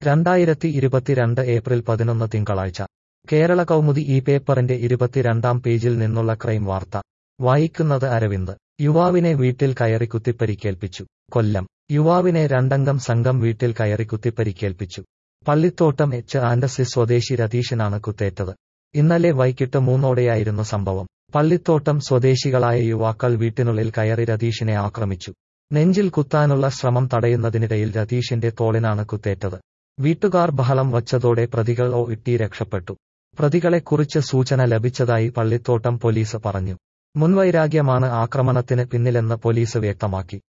രണ്ടായിരത്തി ഇരുപത്തിരണ്ട് ഏപ്രിൽ പതിനൊന്ന് തിങ്കളാഴ്ച കേരള കൗമുദി ഈ പേപ്പറിന്റെ ഇരുപത്തിരണ്ടാം പേജിൽ നിന്നുള്ള ക്രൈം വാർത്ത വായിക്കുന്നത് അരവിന്ദ് യുവാവിനെ വീട്ടിൽ കയറി കുത്തിപ്പരിക്കേൽപ്പിച്ചു കൊല്ലം യുവാവിനെ രണ്ടംഗം സംഘം വീട്ടിൽ കയറി കുത്തിപ്പരിക്കേൽപ്പിച്ചു പള്ളിത്തോട്ടം എച്ച് ആൻഡസി സ്വദേശി രതീഷിനാണ് കുത്തേറ്റത് ഇന്നലെ വൈകിട്ട് മൂന്നോടെയായിരുന്നു സംഭവം പള്ളിത്തോട്ടം സ്വദേശികളായ യുവാക്കൾ വീട്ടിനുള്ളിൽ കയറി രതീഷിനെ ആക്രമിച്ചു നെഞ്ചിൽ കുത്താനുള്ള ശ്രമം തടയുന്നതിനിടയിൽ രതീഷിന്റെ തോളിനാണ് കുത്തേറ്റത് വീട്ടുകാർ ബഹളം വച്ചതോടെ പ്രതികൾ ഓ ഇട്ടി രക്ഷപ്പെട്ടു പ്രതികളെക്കുറിച്ച് സൂചന ലഭിച്ചതായി പള്ളിത്തോട്ടം പോലീസ് പറഞ്ഞു മുൻവൈരാഗ്യമാണ് ആക്രമണത്തിന് പിന്നിലെന്ന് പോലീസ് വ്യക്തമാക്കി